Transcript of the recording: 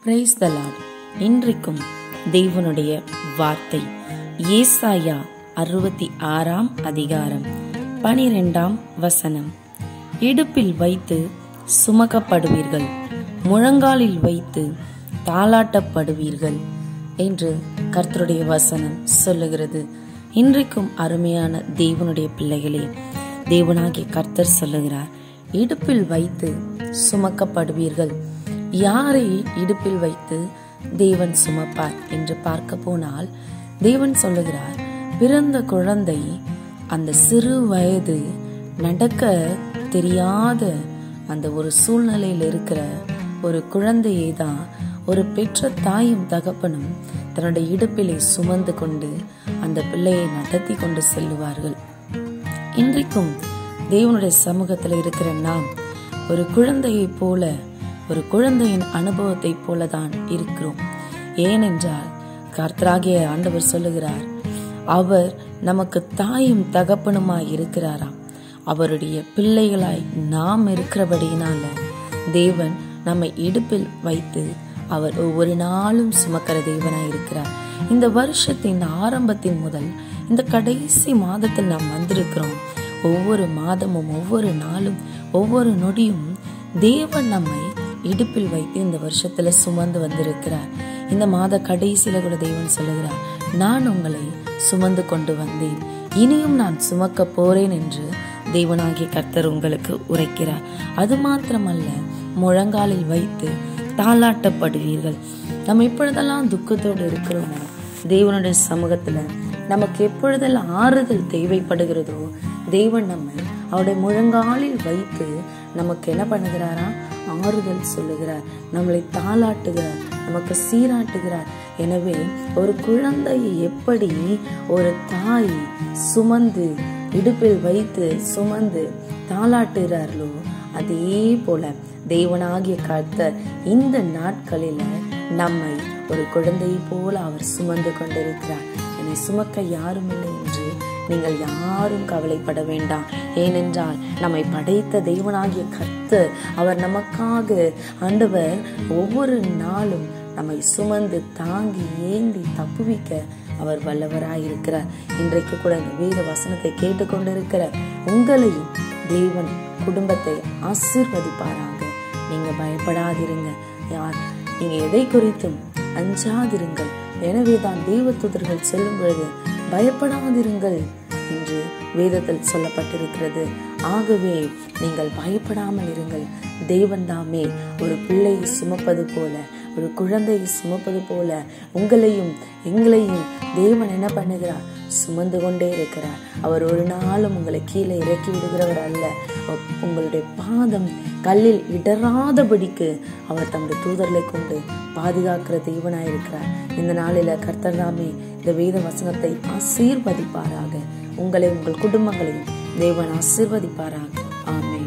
praise the Lord இன்றைக்கும் தேவனுடைய வார்த்தை ஏசாயா அறுபத்தி ஆறாம் அதிகாரம் பனிரெண்டாம் வசனம் இடுப்பில் வைத்து சுமக்கப்படுவீர்கள் முழங்காலில் வைத்து தாளாட்டப்படுவீர்கள் என்று கர்த்தருடைய வசனம் சொல்லுகிறது இன்றைக்கும் அருமையான தேவனுடைய பிள்ளைகளே தேவனாகிய கர்த்தர் சொல்லுகிறார் இடுப்பில் வைத்து சுமக்கப்படுவீர்கள் யாரை இடுப்பில் வைத்து தேவன் சுமப்பார் என்று பார்க்க போனால் தேவன் சொல்லுகிறார் பிறந்த குழந்தை அந்த சிறு வயது நடக்க தெரியாத அந்த ஒரு சூழ்நிலையில் இருக்கிற ஒரு குழந்தையை தான் ஒரு பெற்ற தாயும் தகப்பனும் தன்னுடைய இடுப்பிலே சுமந்து கொண்டு அந்த பிள்ளையை நடத்தி கொண்டு செல்லுவார்கள் இன்றைக்கும் தேவனுடைய சமூகத்தில் இருக்கிற நாம் ஒரு குழந்தையைப் போல ஒரு குழந்தையின் அனுபவத்தைப் போல தான் இருக்கிறோம் ஏனென்றால் கர்த்தராகிய ஆண்டவர் சொல்லுகிறார் அவர் நமக்கு தாயும் தகப்பனுமாய் இருக்கிறாராம் அவருடைய பிள்ளைகளாய் நாம் இருக்கிறபடியினால தேவன் நம்மை இடுப்பில் வைத்து அவர் ஒவ்வொரு நாளும் சுமக்கிற தேவனாய் இருக்கிறார் இந்த வருஷத்தின் ஆரம்பத்தின் முதல் இந்த கடைசி மாதத்தில் நாம் வந்திருக்கிறோம் ஒவ்வொரு மாதமும் ஒவ்வொரு நாளும் ஒவ்வொரு நொடியும் தேவன் நம்மை இடுப்பில் வைத்து இந்த வருஷத்துல சுமந்து வந்திருக்கிறார் இந்த மாத கடைசியில கூட தேவன் சொல்லுகிறார் நான் உங்களை சுமந்து கொண்டு வந்தேன் இனியும் நான் சுமக்க போறேன் என்று தேவனாகிய கர்த்தர் உங்களுக்கு உரைக்கிறார் அது மாத்திரமல்ல முழங்காலில் வைத்து தாளாட்டப்படுவீர்கள் நம்ம எப்பொழுதெல்லாம் துக்கத்தோடு இருக்கிறோமோ தேவனுடைய சமூகத்துல நமக்கு எப்பொழுதெல்லாம் ஆறுதல் தேவைப்படுகிறதோ தேவன் நம்மை அவருடைய முழங்காலில் வைத்து நமக்கு என்ன பண்ணுகிறாரா ஆறுதல் சொல்லுகிறார் நம்மளை தாளாட்டுகிறார் நமக்கு சீராட்டுகிறார் எனவே ஒரு குழந்தையை எப்படி ஒரு தாய் சுமந்து இடுப்பில் வைத்து சுமந்து தாளாட்டுகிறார்களோ அதே போல தேவனாகிய கர்த்தர் இந்த நாட்களில நம்மை ஒரு குழந்தையை போல அவர் சுமந்து கொண்டிருக்கிறார் என்னை சுமக்க யாரும் இல்லை என்று நீங்கள் யாரும் கவலைப்பட வேண்டாம் ஏனென்றால் நம்மை படைத்த தெய்வனாகிய கர்த்தர் அவர் நமக்காக ஆண்டவர் ஒவ்வொரு நாளும் நம்மை சுமந்து தாங்கி ஏந்தி தப்புவிக்க அவர் வல்லவராயிருக்கிறார் இன்றைக்கு கூட இந்த வேத வசனத்தை கேட்டுக்கொண்டிருக்கிற உங்களையும் தேவன் குடும்பத்தை ஆசீர்வதிப்பாராங்க நீங்க பயப்படாதிருங்க யார் நீங்க எதை குறித்தும் அஞ்சாதிருங்கள் எனவேதான் தெய்வத்துதர்கள் சொல்லும் பொழுது பயப்படாதிருங்கள் என்று வேதத்தில் சொல்லப்பட்டிருக்கிறது ஆகவே நீங்கள் பயப்படாமல் இருங்கள் தேவன் தாமே ஒரு பிள்ளையை சுமப்பது போல ஒரு குழந்தையை சுமப்பது போல உங்களையும் எங்களையும் தேவன் என்ன பண்ணுகிறார் சுமந்து கொண்டே இருக்கிறார் அவர் ஒரு நாளும் உங்களை கீழே இறக்கி விடுகிறவர் அல்ல உங்களுடைய பாதம் கல்லில் இடராதபடிக்கு அவர் தம்முடைய தூதர்களை கொண்டு பாதுகாக்கிற தெய்வனாயிருக்கிறார் இந்த நாளில கர்த்தர் தாமே இந்த வேத வசனத்தை ஆசீர்வதிப்பாராக உங்களை உங்கள் குடும்பங்களையும் தேவன் ஆசீர்வதிப்பாராக ஆமே